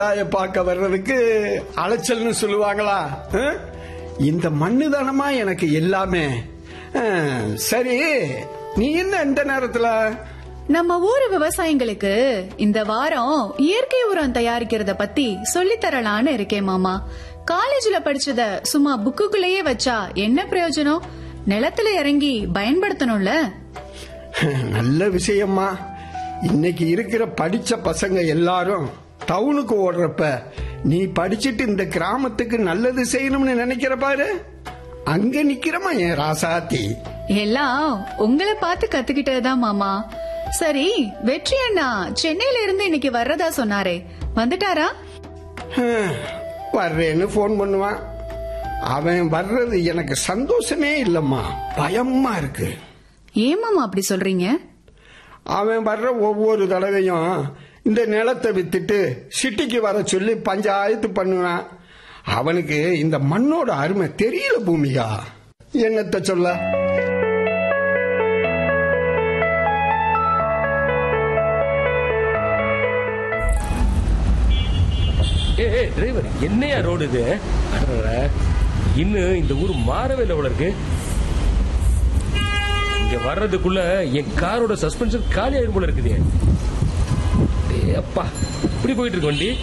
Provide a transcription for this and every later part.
தாயை பார்க்க வர்றதுக்கு அலைச்சல்னு சொல்லுவாங்களா ஆ? இந்த மண்ணு தானமா எனக்கு எல்லாமே ஆ, சரி நீ என்ன இந்த நேரத்துல நம்ம ஊரு விவசாயிங்களுக்கு இந்த வாரம் இயற்கை உரம் தயாரிக்கிறத பத்தி சொல்லித் தரலான்னு இருக்கேன் மாமா காலேஜ்ல படிச்சத சும்மா புக்குக்குள்ளேயே வச்சா என்ன பிரயோஜனம் நிலத்துல இறங்கி பயன்படுத்தணும்ல நல்ல விஷயம்மா இன்னைக்கு இருக்கிற படிச்ச பசங்க எல்லாரும் டவுனுக்கு ஓடுறப்ப நீ படிச்சிட்டு இந்த கிராமத்துக்கு நல்லது செய்யணும்னு நினைக்கிற பாரு அங்க நிக்கிறமா என் ராசாத்தி எல்லாம் உங்களை பார்த்து கத்துக்கிட்டதுதான் மாமா சரி வெற்றி அண்ணா சென்னையில இருந்து இன்னைக்கு வர்றதா சொன்னாரே வந்துட்டாரா ஹம், வர்றேன்னு ஃபோன் பண்ணுவான் அவன் வர்றது எனக்கு சந்தோஷமே இல்லம்மா பயமா இருக்கு ஏன் மாமா அப்படி சொல்றீங்க அவன் வர்ற ஒவ்வொரு தடவையும் இந்த நிலத்தை வித்துட்டு சிட்டிக்கு வர சொல்லி பஞ்சாயத்து பண்ணுவான் அவனுக்கு இந்த மண்ணோட அருமை தெரியல பூமிகா என்னத்த சொல்ல ஏ டிரைவர் என்னையா ரோடு இது அடடட. இன்னும் இந்த ஊர் மாறவே இல்லை போல இருக்கு இங்க வர்றதுக்குள்ள என் காரோட சஸ்பென்ஷன் காலி ஆயிரும் போல இருக்குது ஏய் அப்பா இப்படி போயிட்டு இருக்கு வண்டி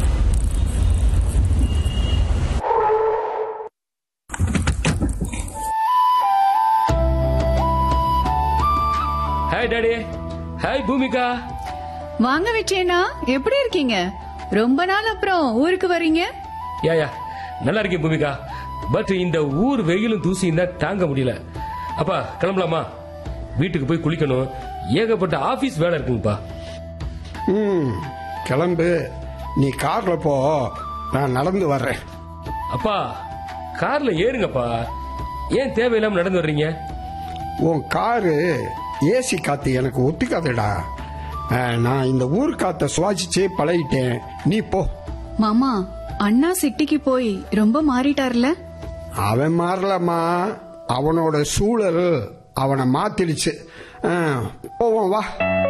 ஹாய் டாடி ஹாய் பூமிகா வாங்க வெற்றி அண்ணா எப்படி இருக்கீங்க ரொம்ப நாள் அப்புறம் ஊருக்கு வர்றீங்க யா யா நல்லா இருக்கேன் பூமிகா பட் இந்த ஊர் வெயிலும் தூசியும் தான் தாங்க முடியல அப்பா கிளம்பலாமா வீட்டுக்கு போய் குளிக்கணும் ஏகப்பட்ட ஆபீஸ் வேலை இருக்குங்கப்பா ம் கிளம்பு நீ கார்ல போ நான் நடந்து வர்றேன் அப்பா கார்ல ஏறுங்கப்பா ஏன் தேவையில்லாம நடந்து வர்றீங்க உன் காரு ஏசி காத்து எனக்கு ஒத்துக்காதுடா அஹ், நான் இந்த ஊர் காத்த சுவாசிச்சே பழகிட்டேன் நீ போ மாமா அண்ணா சிட்டிக்கு போய் ரொம்ப மாறிட்டார்ல அவன் மாறலம்மா அவனோட சூழல் அவனை மாத்திடுச்சு அஹ், போவோம் வா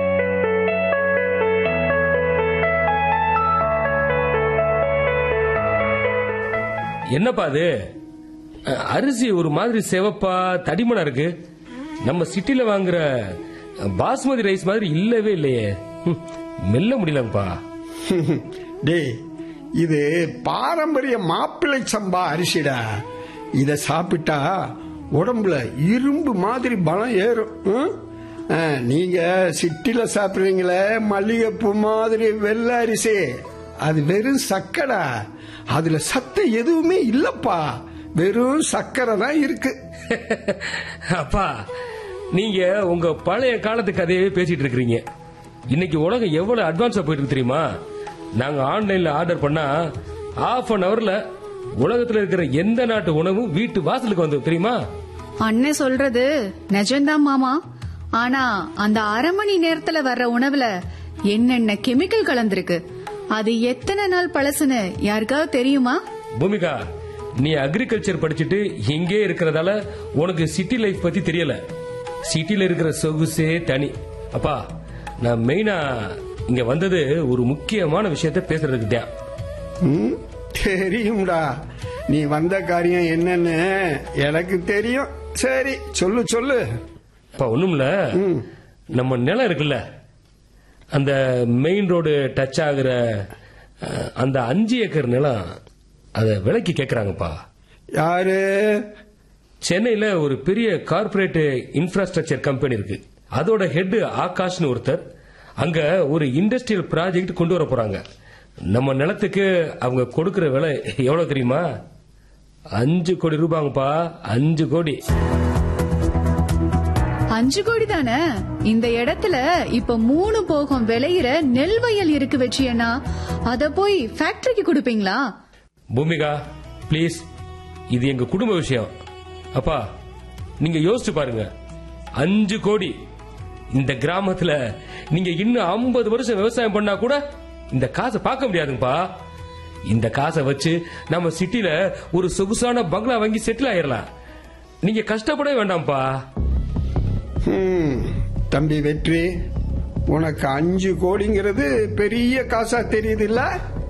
என்னப்பா அது அஹ், அரிசி ஒரு மாதிரி செவப்பா தடிமனா இருக்கு நம்ம சிட்டில வாங்குற அஹ், பாஸ்மதி ரைஸ் மாதிரி இல்லவே இல்லையே ஹம், மெல்ல முடியலப்பா டேய் இது பாரம்பரிய மாப்பிள்ளை சம்பா அரிசிடா இத சாப்பிட்டா உடம்புல இரும்பு மாதிரி பலம் ஏறும் ம்? ஆ, நீங்க சிட்டில சாப்பிடுறீங்களே மல்லிகைப்பூ மாதிரி வெள்ளை அரிசி அது வெறும் சக்கடா அதுல சத்தம் எதுவுமே இல்லப்பா வெறும் சக்கரை தான் இருக்கு அப்பா நீங்க உங்க பழைய காலத்து கதையவே பேசிட்டு இருக்கிறீங்க இன்னைக்கு உலகம் எவ்வளவு அட்வான்ஸா போயிட்டு இருக்கு தெரியுமா நாங்க ஆன்லைன்ல ஆர்டர் பண்ணா half அன் அவர்ல உலகத்துல இருக்கிற எந்த நாட்டு உணவும் வீட்டு வாசலுக்கு வந்து தெரியுமா அண்ணன் சொல்றது நிஜம்தான் மாமா ஆனா அந்த அரை மணி நேரத்துல வர்ற உணவுல என்னென்ன கெமிக்கல் கலந்திருக்கு அது எத்தனை நாள் பழசுன்னு யாருக்காவது தெரியுமா பூமிகா நீ அக்ரிகல்ச்சர் படிச்சுட்டு இங்கே இருக்கிறதால உனக்கு சிட்டி லைஃப் பத்தி தெரியல சிட்டில இருக்கிற சொகுசே தனி அப்பா நான் மெயினா இங்க வந்தது ஒரு முக்கியமான விஷயத்த பேசுறதுக்கு தான் ம், தெரியும்டா நீ வந்த காரியம் என்னன்னு எனக்கு தெரியும் சரி சொல்லு சொல்லு அப்பா ஒண்ணுமில்ல நம்ம நிலம் இருக்குல்ல அந்த மெயின் ரோடு டச் ஆகுற அஹ், அந்த அஞ்சு ஏக்கர் நிலம் அத விலைக்கு கேக்குறாங்கப்பா யாரு சென்னையில ஒரு பெரிய கார்ப்பரேட் இன்ஃப்ராஸ்ட்ரக்சர் கம்பெனி இருக்கு அதோட ஹெட் ஆகாஷ்னு ஒருத்தர் அங்க ஒரு இண்டஸ்ட்ரியல் ப்ராஜெக்ட் கொண்டு வர போறாங்க நம்ம நிலத்துக்கு அவங்க கொடுக்கிற விலை எவ்வளவு தெரியுமா அஞ்சு கோடி ரூபாங்கப்பா அஞ்சு கோடி அஞ்சு கோடி தானே இந்த இடத்துல இப்ப மூணு போகம் விளையிற நெல் வயல் இருக்கு வெற்றியண்ணா அத போய் ஃபேக்டரிக்கு கொடுப்பீங்களா பூமிகா ப்ளீஸ் இது எங்க குடும்ப விஷயம் அப்பா நீங்க யோசிச்சு பாருங்க அஞ்சு கோடி இந்த கிராமத்துல நீங்க இன்னும் ஐம்பது வருஷம் விவசாயம் பண்ணா கூட இந்த காசை பார்க்க முடியாதுங்கப்பா இந்த காசை வச்சு நம்ம சிட்டில ஒரு சொகுசான பங்களா வாங்கி செட்டில் ஆயிரலாம் நீங்க கஷ்டப்படவே வேண்டாம்ப்பா ம், தம்பி வெற்றி உனக்கு அஞ்சு கோடிங்கிறது பெரிய காசா தெரியுது இல்ல